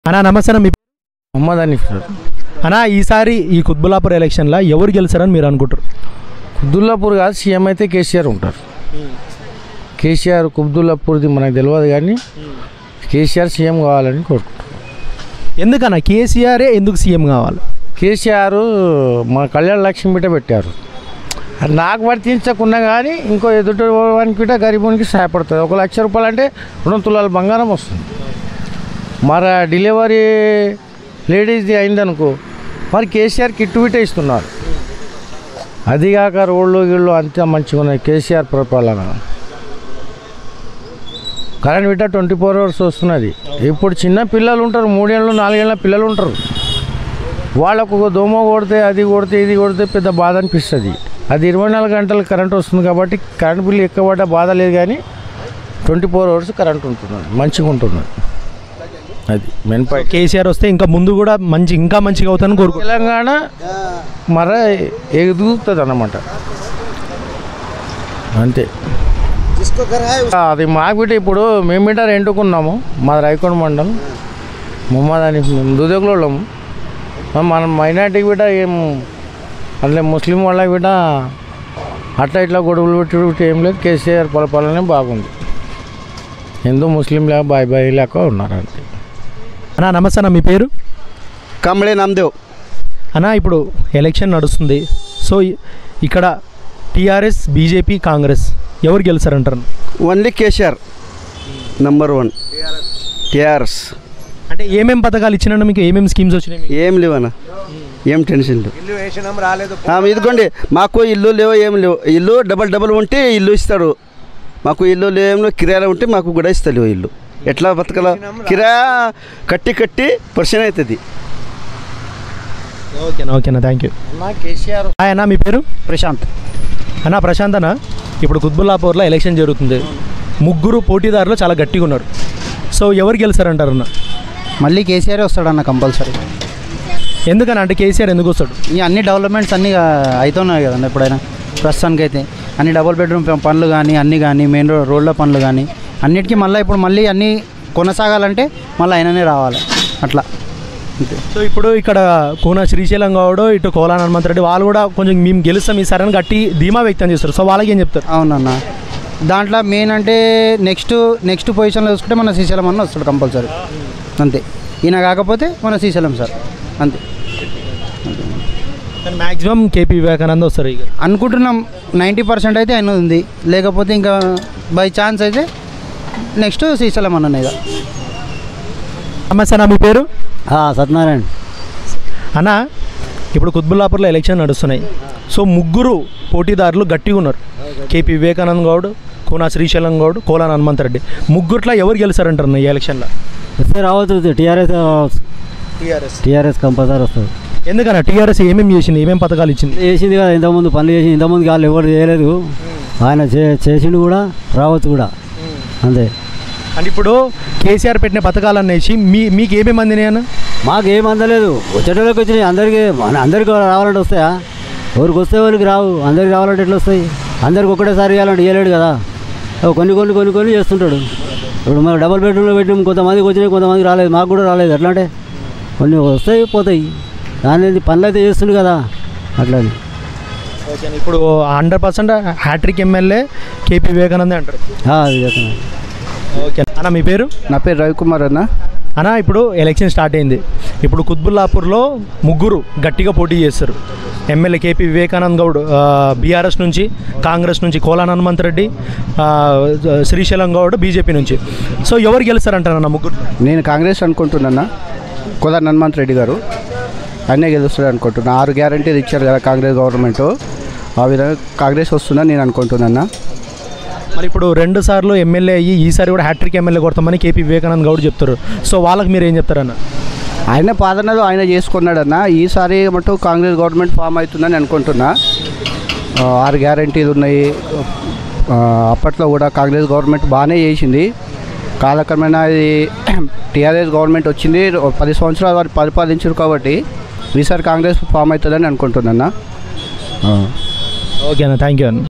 అన్నా నమస్తే అన్న మీ మహమ్మద్ హనీఫ్ సార్ అన్నా ఈసారి ఈ కుత్బులాపూర్ ఎలక్షన్లో ఎవరు గెలిచారని మీరు అనుకుంటారు కుబ్దుల్లాపూర్ కాదు సీఎం అయితే కేసీఆర్ ఉంటారు కేసీఆర్ కుబ్దుల్లాపూర్ది మనకు తెలియదు కానీ కేసీఆర్ సీఎం కావాలని కోరుకుంటారు ఎందుకన్నా కేసీఆరే ఎందుకు సీఎం కావాలి కేసీఆర్ మన కళ్యాణ లక్ష్మి బిడ్డ పెట్టారు అది నాకు వర్తించకున్నా కానీ ఇంకో ఎదుటి వానికి బిడ్డ గరీబునికి సహాయపడుతుంది ఒక లక్ష రూపాయలు అంటే రెండు తులాల బంగారం వస్తుంది మరి ఆ డెలివరీ లేడీస్ది అయిందనుకో మరి కేసీఆర్ కిట్టు బిట్ట ఇస్తున్నారు అదిగాక రోడ్లు గిళ్ళు అంతా మంచిగా ఉన్నాయి కేసీఆర్ పరిపాలన కరెంట్ బిట్ట ట్వంటీ ఫోర్ అవర్స్ వస్తున్నది ఇప్పుడు చిన్న పిల్లలు ఉంటారు మూడేళ్ళు నాలుగేళ్ళ పిల్లలు ఉంటారు వాళ్ళకు ఒక దోమ కొడితే అది కొడితే ఇది కొడితే పెద్ద బాధ అనిపిస్తుంది అది ఇరవై నాలుగు గంటలు కరెంట్ వస్తుంది కాబట్టి కరెంట్ బిల్లు ఎక్కువ పడ్డ బాధ లేదు కానీ ట్వంటీ ఫోర్ అవర్స్ కరెంట్ ఉంటున్నది మంచిగా ఉంటున్నది అది మెయిన్ పాయింట్ కేసీఆర్ వస్తే ఇంకా ముందు కూడా మంచి ఇంకా మంచిగా అవుతారని కోరుకుంటున్నాను తెలంగాణ మర ఎదుగుతుంది అన్నమాట అంతే అది మాకు బిడ్డ ఇప్పుడు మేము బిడ్డ రెండుకున్నాము మాది రైకోడ్ మండలం మొహమ్మద్ అని మేము దుదకులో వాళ్ళము మన మైనార్టీకి బిడ్డ ఏం అంటే ముస్లిం వాళ్ళకి బిడ్డ అట్లా ఇట్లా గొడవలు పెట్టి పెట్టి ఏం లేదు కేసీఆర్ పరిపాలనే బాగుంది హిందూ ముస్లిం లేక బాయ్ బాయ్ లేక ఉన్నారు అంతే అన్నా నమస్తే అన్న మీ పేరు కంబళే నామదేవ్ అన్నా ఇప్పుడు ఎలక్షన్ నడుస్తుంది సో ఇ- ఇక్కడ టీఆర్ఎస్ బీజేపీ కాంగ్రెస్ ఎవరు గెలుస్తారంటారు only KCR number one TRS అంటే ఏమేం పథకాలు ఇచ్చినా మీకు ఏమేమి స్కీమ్స్ వచ్చినాయి మీకు? ఏం లేవన్న ఏం టెన్షన్ లేవు ఆ, ఇదిగోండి మాకు ఇల్లు లేవు ఏం లేవు ఇల్లు డబల్ డబల్ ఉంటే ఇల్లు ఇస్తారు మాకు ఇల్లు లేవు కిరాయిలు ఉంటే మాకు కూడా ఇస్తలేవు ఇల్లు ఎట్లా బతకాల కిరాయా కట్టి కట్టి పర్సన్ అవుతుంది ఓకేనా ఓకేనా థ్యాంక్ యూ అన్న కేసీఆర్ హాయ్ అన్న మీ పేరు ప్రశాంత్ అన్న ప్రశాంత్ అన్న ఇప్పుడు కుత్బుల్లాపూర్లో ఎలక్షన్ జరుగుతుంది ముగ్గురు పోటీదారులు చాలా గట్టిగా ఉన్నారు సో ఎవరు గెలుస్తారంటారు అన్న మళ్ళీ కేసీఆర్ వస్తాడన్న కంపల్సరీ ఎందుకని అంటే కేసీఆర్ ఎందుకు వస్తాడు ఈ అన్ని డెవలప్మెంట్స్ అన్నీ ఆ, అవుతున్నాయి కదండి ఎప్పుడైనా ప్రస్తుతానికి అయితే అన్ని డబుల్ బెడ్రూమ్ ప- పనులు కానీ అన్నీ కానీ మెయిన్ రోడ్ రోడ్ల పనులు కానీ అన్నిటికీ మళ్ళీ ఇప్పుడు మళ్ళీ అన్నీ కొనసాగాలంటే మళ్ళీ ఆయననే రావాలి అట్లా అంతే సో ఇప్పుడు ఇక్కడ కూన శ్రీశైలం గౌడ్ ఇటు కోలా హనుమంత్ రెడ్డి వాళ్ళు కూడా కొంచెం మేము గెలుస్తాం ఈ సరైన గట్టి ధీమా వ్యక్తం చేస్తారు సో వాళ్ళకి ఏం చెప్తారు అవునన్న దాంట్లో మెయిన్ అంటే నెక్స్ట్ నెక్స్ట్ పొజిషన్లో చూసుకుంటే మన శ్రీశైలం అన్న వస్తాడు కంపల్సరీ అంతే ఈయన కాకపోతే మన శ్రీశైలం సార్ అంతే కానీ మ్యాక్సిమం కేపీ వివేకానంద్ వస్తారు ఇక అనుకుంటున్నాం నైంటీ పర్సెంట్ అయితే ఆయన ఉంది లేకపోతే ఇంకా బై ఛాన్స్ అయితే నెక్స్ట్ శ్రీశైలం అన్న ఇక నమస్తే అన్న మీ పేరు సత్యనారాయణ అన్న ఇప్పుడు కుత్బుల్లాపూర్లో ఎలక్షన్ నడుస్తున్నాయి సో ముగ్గురు పోటీదారులు గట్టిగా ఉన్నారు కేపీ వివేకానంద్ గౌడ్ కూనా శ్రీశైలం గౌడ్ కోలాన్ హనుమంత్ రెడ్డి ముగ్గురుట్లో ఎవరు గెలుస్తారంటారు అన్న ఈ ఎలక్షన్లో వస్తే రావచ్చు టీఆర్ఎస్ టీఆర్ఎస్ టీఆర్ఎస్ కంపల్సరీ వస్తుంది ఎందుకన్నా టీఆర్ఎస్ ఏమేమి చేసింది ఏమేమి పథకాలు ఇచ్చింది చేసింది కదా ఇంతకుముందు పనులు చేసి ఇంతకుముందు వాళ్ళు ఎవరు చేయలేదు ఆయన చే చేసిండు కూడా రావచ్చు కూడా అంతే అంటే ఇప్పుడు కేసీఆర్ పెట్టిన పథకాలు అనేసి మీ మీకు ఏమేమి అందినాయి అన్న మాకు ఏం అందలేదు వచ్చేటోళ్ళకి వచ్చినాయి అందరికీ మన అందరికి రావాలంటే వస్తాయా ఎవరికి వస్తే వాళ్ళకి రావు అందరికి రావాలంటే ఎట్లా వస్తాయి అందరికి ఒకటేసారి ఇవ్వాలంటే ఇవ్వలేడు కదా ఓ కొన్ని కొన్ని కొన్ని కొన్ని చేస్తుంటాడు ఇప్పుడు మరి డబుల్ బెడ్రూమ్లో పెట్టిన కొంతమందికి వచ్చినాయి కొంతమందికి రాలేదు మాకు కూడా రాలేదు ఎట్లా అంటే కొన్ని వస్తాయి పోతాయి దాని పనులు అయితే చేస్తుండు కదా అట్లా అని. ఓకే ఇప్పుడు hundred percent hat-trick MLA KP వివేకానందే అంటారు ఆ, అది చేస్తున్నాను ఓకే అన్న మీ పేరు నా పేరు రవికుమార్ అన్న అన్న ఇప్పుడు ఎలక్షన్ స్టార్ట్ అయింది ఇప్పుడు కుత్బుల్లాపూర్లో ముగ్గురు గట్టిగా పోటీ చేస్తారు MLA KP Vivekanand Goud BRS నుంచి కాంగ్రెస్ నుంచి కోలాన్ హనుమంత్ రెడ్డి ఆ, శ్రీశైలం గౌడ్ బీజేపీ నుంచి సో ఎవరు గెలుస్తారంటారన్న ముగ్గురు నేను కాంగ్రెస్ అనుకుంటున్నా కోదార్ హనుమంత్ రెడ్డి గారు ఆయనే గెలుస్తాడు అనుకుంటున్నా ఆరు గ్యారంటీలు ఇచ్చారు కదా కాంగ్రెస్ గవర్నమెంట్ ఆ విధంగా కాంగ్రెస్ వస్తుందని నేను అనుకుంటున్నా మరి ఇప్పుడు రెండు సార్లు ఎమ్మెల్యే అయ్యి ఈసారి కూడా హ్యాట్రిక్ ఎమ్మెల్యే కొడతామని కేపీ వివేకానంద్ గౌడ్ చెప్తారు సో వాళ్ళకి మీరు ఏం చెప్తారన్న ఆయన పాదనలు ఆయన చేసుకున్నాడన్న ఈసారి మటు కాంగ్రెస్ గవర్నమెంట్ ఫామ్ అవుతుందని అనుకుంటున్నా ఆ, ఆరు గ్యారంటీలు ఉన్నాయి ఆ, అప్పట్లో కూడా కాంగ్రెస్ గవర్నమెంట్ బాగానే చేసింది కాలక్రమేణా ఇది టీఆర్ఎస్ గవర్నమెంట్ వచ్చింది పది సంవత్సరాలు వారు పరిపాలించారు కాబట్టి ఈసారి కాంగ్రెస్ ఫామ్ అవుతుందని అనుకుంటున్నా ఓకే అన్న థ్యాంక్ యూ అన్న